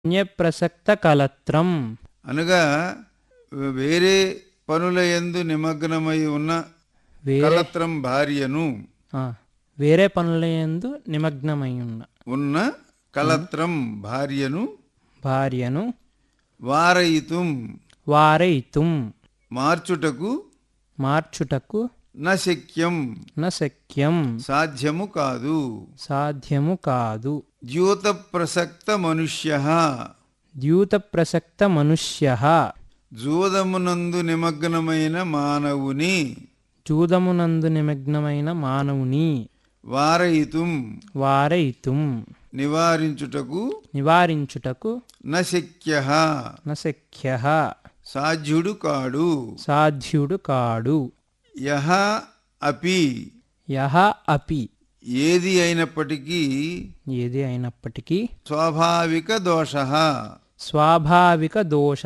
అన్యప్రసక్త కలత్రం అనగా వేరే పనుల యందు నిమగ్నమై ఉన్న వేరే కలత్రం భార్యను ఆ, వేరే పనుల యందు నిమగ్నమై ఉన్న ఉన్న కలత్రం భార్యను భార్యను వారయితుం వారయితుం మార్చుటకు మార్చుటకు న శక్యం న శక్యం సాధ్యము కాదు సాధ్యము కాదు ద్యూత ప్రసక్త మనుష్య ద్యూత ప్రసక్త మనుష్య జూదమునందు నిమగ్నమైన మానవుని జూదమునందు నిమగ్నమైన మానవుని వారయితుం వారయితుం నివారించుటకు నివారించుటకు న శక్య న శక్య సాధ్యుడు కాడు సాధ్యుడు కాడు యహ అపి యహ అపి ఏది అయినప్పటికీ ఏది అయినప్పటికీ స్వాభావిక దోష స్వాభావిక దోష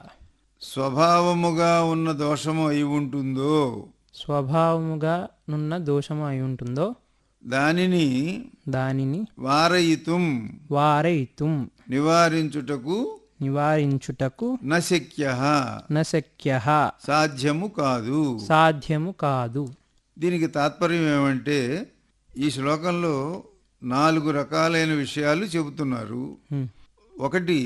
స్వభావముగా ఉన్న దోషము అయి ఉంటుందో స్వభావముగా నున్న దోషము అయి ఉంటుందో దానిని దానిని వారయితుం వారయితుం నివారించుటకు నివారించుటకు న శక్య న శక్య సాధ్యము కాదు సాధ్యము కాదు దీనికి తాత్పర్యం ఏమంటే ఈ శ్లోకంలో నాలుగు రకాలైన విషయాలు చెబుతున్నారు హ్మ్. ఒకటి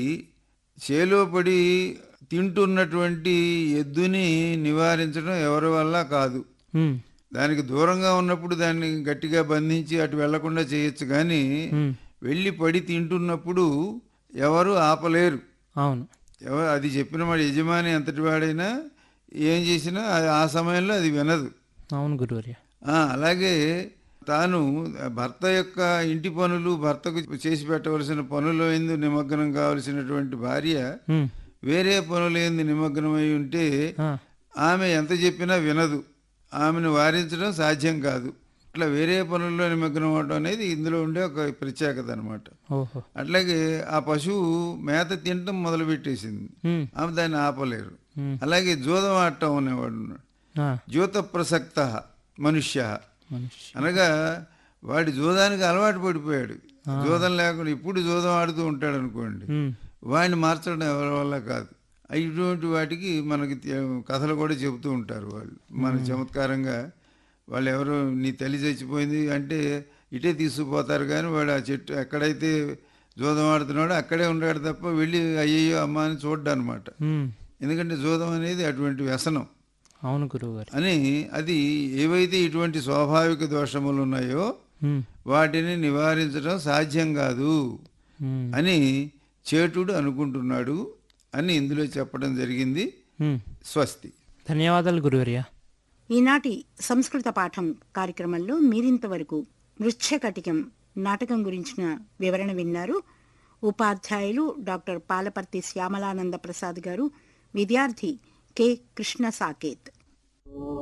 చేలో పడి తింటున్నటువంటి ఎద్దుని నివారించడం ఎవరి వల్ల కాదు హ్మ్. దానికి దూరంగా ఉన్నప్పుడు దాన్ని గట్టిగా బంధించి అటు వెళ్లకుండా చేయొచ్చు కానీ హ్మ్. వెళ్ళి పడి తింటున్నప్పుడు ఎవరు ఆపలేరు అవును ఎవరు అది చెప్పిన వాడు యజమాని ఎంతటి వాడైనా ఏం చేసినా అది ఆ సమయంలో అది వినదు అవును గురువర్య ఆ, అలాగే తాను భర్త యొక్క ఇంటి పనులు భర్తకు చేసి పెట్టవలసిన పనులు ఎందు నిమగ్నం కావలసినటువంటి భార్య హ్మ్. వేరే పనులు ఎందు నిమగ్నమై ఉంటే ఆ, ఆమె ఎంత చెప్పినా వినదు ఆమెను వారించడం సాధ్యం కాదు అట్లా వేరే పనుల్లో నిమగ్నం అవడం అనేది ఇందులో ఉండే ఒక ప్రత్యేకత అనమాట ఓహో అట్లాగే ఆ పశువు మేత తినటం మొదలుపెట్టేసింది హ్మ్. ఆమె దాన్ని ఆపలేరు హ్మ్. అలాగే జూదం ఆడటం అనేవాడు ఉన్నాడు ఆ, జ్యోత ప్రసక్త మనుష్య మనిషి అనగా వాడి జూదానికి అలవాటు పడిపోయాడు జూదం లేకుండా ఇప్పుడు జూదం ఆడుతూ ఉంటాడు అనుకోండి హ్మ్. వాడిని మార్చడం ఎవరి వల్ల కాదు ఇటువంటి వాటికి మనకి తె- కథలు కూడా చెబుతూ ఉంటారు వాళ్ళు మన చమత్కారంగా వాళ్ళు ఎవరు నీ తల్లి చచ్చిపోయింది అంటే ఇటే తీసుకుపోతారు కానీ వాడు ఆ చెట్టు ఎక్కడైతే జూదం ఆడుతున్నాడో అక్కడే ఉన్నాడు తప్ప వెళ్ళి అయ్యయ్యో అమ్మ అని చూడ్డా అనమాట హ్మ్. ఎందుకంటే జూదం అనేది అటువంటి వ్యసనం అవును గురువుగారు అని అది ఏవైతే ఇటువంటి స్వాభావిక దోషములు ఉన్నాయో హ్మ్. వాటిని నివారించడం సాధ్యం కాదు హ్మ్. అని చేటుడు అనుకుంటున్నాడు అని ఇందులో చెప్పడం జరిగింది హ్మ్. స్వస్తి ధన్యవాదాలు గురువర్య ఈనాటి సంస్కృత పాఠం కార్యక్రమంలో మీరింతవరకు మృచ్ఛకటికం నాటకం గురించిన వివరణ విన్నారు ఉపాధ్యాయులు డాక్టర్ పాలపర్తి శ్యామలానంద ప్రసాద్ గారు విద్యార్థి కె కృష్ణ సాకేత్